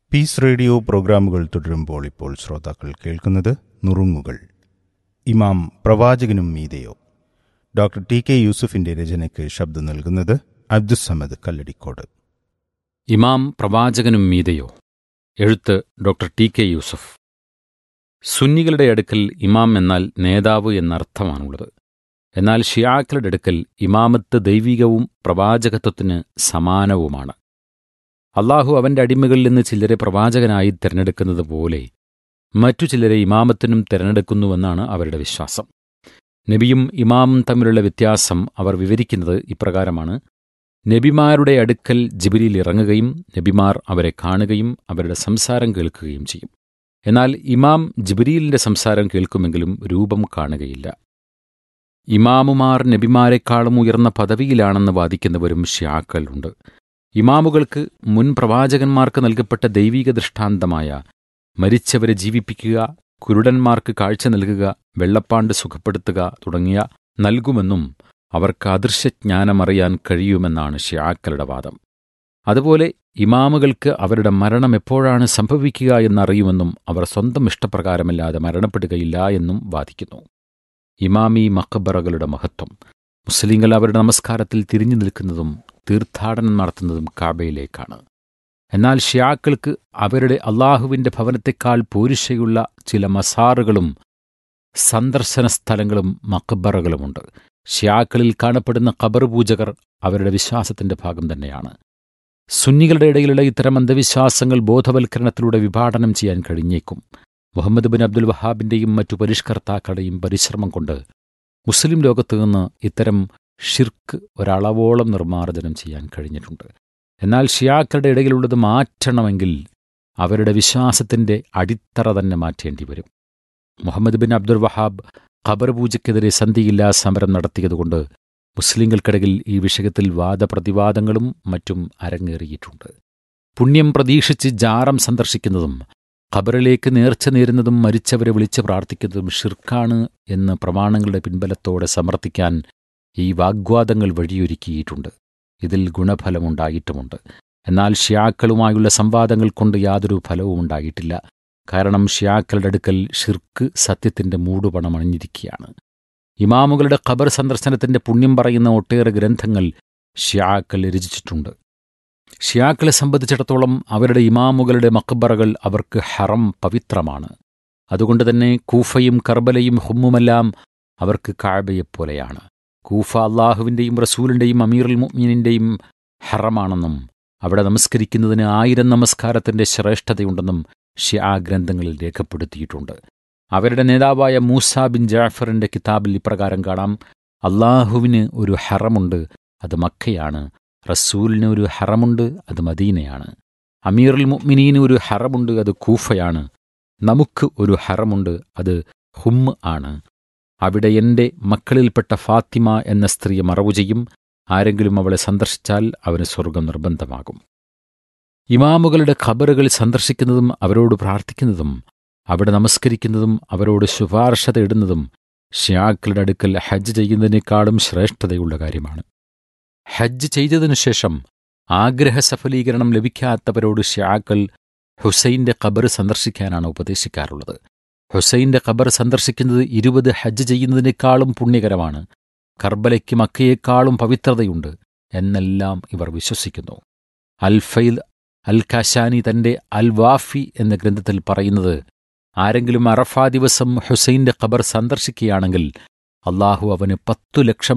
piece radio പ്രോഗ്രാമുകൾ തുടരുമ്പോൾ ഇപ്പോൾ ശ്രോതാക്കൾ കേൾക്കുന്നത് നുറുങ്ങുകൾ ഇമാം പ്രവാചകനും മീതയോ ഡോക്ടർ ടി കെ യൂസുഫിന്റെ രചനയ്ക്ക് ശബ്ദം നൽകുന്നത് അബ്ദുസമദ് കല്ലടിക്കോട് ഇമാം പ്രവാചകനും മീതയോ എഴുത്ത് ഡോക്ടർ ടി കെ യൂസഫ് സുന്നികളുടെ അടുക്കൽ ഇമാം എന്നാൽ നേതാവ് എന്നർത്ഥമാണുള്ളത് എന്നാൽ ഷിയാക്കളുടെ അടുക്കൽ ഇമാമത്ത് ദൈവികവും പ്രവാചകത്വത്തിന് സമാനവുമാണ് അള്ളാഹു അവന്റെ അടിമകളിൽ നിന്ന് ചിലരെ പ്രവാചകനായി തിരഞ്ഞെടുക്കുന്നത് പോലെ മറ്റു ചിലരെ ഇമാമത്തിനും തിരഞ്ഞെടുക്കുന്നുവെന്നാണ് അവരുടെ വിശ്വാസം നബിയും ഇമാമും തമ്മിലുള്ള വ്യത്യാസം അവർ വിവരിക്കുന്നത് ഇപ്രകാരമാണ് നബിമാരുടെ അടുക്കൽ ജിബിരിയിൽ ഇറങ്ങുകയും നബിമാർ അവരെ കാണുകയും അവരുടെ സംസാരം കേൾക്കുകയും ചെയ്യും എന്നാൽ ഇമാം ജിബിരിയിലിന്റെ സംസാരം കേൾക്കുമെങ്കിലും രൂപം കാണുകയില്ല ഇമാമുമാർ നബിമാരെക്കാളും ഉയർന്ന പദവിയിലാണെന്ന് വാദിക്കുന്നവരും ഷ്യാക്കളുണ്ട് ഇമാമുകൾക്ക് മുൻ പ്രവാചകന്മാർക്ക് നൽകപ്പെട്ട ദൈവിക ദൃഷ്ടാന്തമായ മരിച്ചവരെ ജീവിപ്പിക്കുക കുരുടന്മാർക്ക് കാഴ്ച നൽകുക വെള്ളപ്പാണ്ട് സുഖപ്പെടുത്തുക തുടങ്ങിയ നൽകുമെന്നും അവർക്ക് അദൃശ്യജ്ഞാനമറിയാൻ കഴിയുമെന്നാണ് ഷിയാക്കളുടെ വാദം അതുപോലെ ഇമാമുകൾക്ക് അവരുടെ മരണം എപ്പോഴാണ് സംഭവിക്കുക എന്നറിയുമെന്നും അവർ സ്വന്തം ഇഷ്ടപ്രകാരമല്ലാതെ മരണപ്പെടുകയില്ല എന്നും വാദിക്കുന്നു ഇമാമി മക്കബറകളുടെ മഹത്വം മുസ്ലിങ്ങൾ അവരുടെ നമസ്കാരത്തിൽ തിരിഞ്ഞു നിൽക്കുന്നതും തീർത്ഥാടനം നടത്തുന്നതും കാബയിലേക്കാണ് എന്നാൽ ഷിയാക്കൾക്ക് അവരുടെ അള്ളാഹുവിന്റെ ഭവനത്തെക്കാൾ പോരുഷയുള്ള ചില മസാറുകളും സന്ദർശന സ്ഥലങ്ങളും മക്കബറകളുമുണ്ട് ഷിയാക്കളിൽ കാണപ്പെടുന്ന ഖബർ പൂജകർ അവരുടെ വിശ്വാസത്തിന്റെ ഭാഗം തന്നെയാണ് സുന്നികളുടെ ഇടയിലുള്ള ഇത്തരം അന്ധവിശ്വാസങ്ങൾ ബോധവൽക്കരണത്തിലൂടെ വിഭാടനം ചെയ്യാൻ കഴിഞ്ഞേക്കും മുഹമ്മദ് ബിൻ അബ്ദുൽ വഹാബിന്റെയും മറ്റു പരിഷ്കർത്താക്കളുടെയും പരിശ്രമം കൊണ്ട് മുസ്ലിം ലോകത്തു നിന്ന് ഇത്തരം ഷിർക്ക് ഒരളവോളം നിർമ്മാർജ്ജനം ചെയ്യാൻ കഴിഞ്ഞിട്ടുണ്ട് എന്നാൽ ഷിയാക്കളുടെ ഇടയിലുള്ളത് മാറ്റണമെങ്കിൽ അവരുടെ വിശ്വാസത്തിന്റെ അടിത്തറ തന്നെ മാറ്റേണ്ടി വരും മുഹമ്മദ് ബിൻ അബ്ദുൽ വഹാബ് ഖബർ പൂജയ്ക്കെതിരെ സന്ധിയില്ലാ സമരം നടത്തിയതുകൊണ്ട് മുസ്ലിങ്ങൾക്കിടയിൽ ഈ വിഷയത്തിൽ വാദപ്രതിവാദങ്ങളും മറ്റും അരങ്ങേറിയിട്ടുണ്ട് പുണ്യം പ്രതീക്ഷിച്ച് ജാറം സന്ദർശിക്കുന്നതും ഖബറിലേക്ക് നേർച്ച നേരുന്നതും മരിച്ചവരെ വിളിച്ച് പ്രാർത്ഥിക്കുന്നതും ഷിർക്കാണ് എന്ന് പ്രമാണങ്ങളുടെ പിൻബലത്തോടെ സമർത്ഥിക്കാൻ ഈ വാഗ്വാദങ്ങൾ വഴിയൊരുക്കിയിട്ടുണ്ട് ഇതിൽ ഗുണഫലമുണ്ടായിട്ടുമുണ്ട് എന്നാൽ ഷ്യാക്കളുമായുള്ള സംവാദങ്ങൾ കൊണ്ട് യാതൊരു ഫലവും ഉണ്ടായിട്ടില്ല കാരണം ഷ്യാക്കളുടെ അടുക്കൽ ഷിർക്ക് സത്യത്തിന്റെ മൂടുപണം അണിഞ്ഞിരിക്കുകയാണ് ഇമാമുകളുടെ ഖബർ സന്ദർശനത്തിന്റെ പുണ്യം പറയുന്ന ഒട്ടേറെ ഗ്രന്ഥങ്ങൾ ഷ്യാക്കൾ രചിച്ചിട്ടുണ്ട് ഷിയാക്കളെ സംബന്ധിച്ചിടത്തോളം അവരുടെ ഇമാമുകളുടെ മക്ബറകൾ അവർക്ക് ഹറം പവിത്രമാണ് അതുകൊണ്ട് തന്നെ കൂഫയും കർബലയും ഹുമ്മുമെല്ലാം അവർക്ക് കാബയെപ്പോലെയാണ് കൂഫ അള്ളാഹുവിൻ്റെയും റസൂലിൻ്റെയും അമീറുൽ മുഅ്മിനിൻ്റെയും ഹറമാണെന്നും അവിടെ നമസ്കരിക്കുന്നതിന് ആയിരം നമസ്കാരത്തിൻ്റെ ശ്രേഷ്ഠതയുണ്ടെന്നും ഷിയാ ഗ്രന്ഥങ്ങളിൽ രേഖപ്പെടുത്തിയിട്ടുണ്ട് അവരുടെ നേതാവായ മൂസ ബിൻ ജാഫറിന്റെ കിതാബിൽ ഇപ്രകാരം കാണാം അള്ളാഹുവിന് ഒരു ഹറമുണ്ട് അത് മക്കയാണ് റസൂലിന് ഒരു ഹറമുണ്ട് അത് മദീനയാണ് അമീറുൽ മുഅ്മിനീന് ഒരു ഹറമുണ്ട് അത് കൂഫയാണ് നമുക്ക് ഒരു ഹറമുണ്ട് അത് ഹുമ്മ് ആണ് അവിടെ എൻ്റെ മക്കളിൽപ്പെട്ട ഫാത്തിമ എന്ന സ്ത്രീയെ മറവു ചെയ്യും ആരെങ്കിലും അവളെ സന്ദർശിച്ചാൽ അവന് സ്വർഗം നിർബന്ധമാകും ഇമാമുകളുടെ ഖബറുകൾ സന്ദർശിക്കുന്നതും അവരോട് പ്രാർത്ഥിക്കുന്നതും അവിടെ നമസ്കരിക്കുന്നതും അവരോട് ശുപാർശ തേടുന്നതും ഷിയാക്കളുടെ അടുക്കൽ ഹജ്ജ് ചെയ്യുന്നതിനേക്കാളും ശ്രേഷ്ഠതയുള്ള കാര്യമാണ് ഹജ്ജ് ചെയ്തതിനു ശേഷം ആഗ്രഹ സഫലീകരണം ലഭിക്കാത്തവരോട് ഷിയാക്കൾ ഹുസൈന്റെ ഖബർ സന്ദർശിക്കാനാണ് ഉപദേശിക്കാറുള്ളത് ഹുസൈന്റെ ഖബർ സന്ദർശിക്കുന്നത് ഇരുപത് ഹജ്ജ് ചെയ്യുന്നതിനേക്കാളും പുണ്യകരമാണ് കർബലയ്ക്ക് മക്കയേക്കാളും പവിത്രതയുണ്ട് എന്നെല്ലാം ഇവർ വിശ്വസിക്കുന്നു അൽഫൈൽ അൽ ഖാശാനി തന്റെ അൽ വാഫി എന്ന ഗ്രന്ഥത്തിൽ പറയുന്നത് ആരെങ്കിലും അറഫാ ദിവസം ഹുസൈന്റെ ഖബർ സന്ദർശിക്കുകയാണെങ്കിൽ അള്ളാഹു അവന് പത്തു ലക്ഷം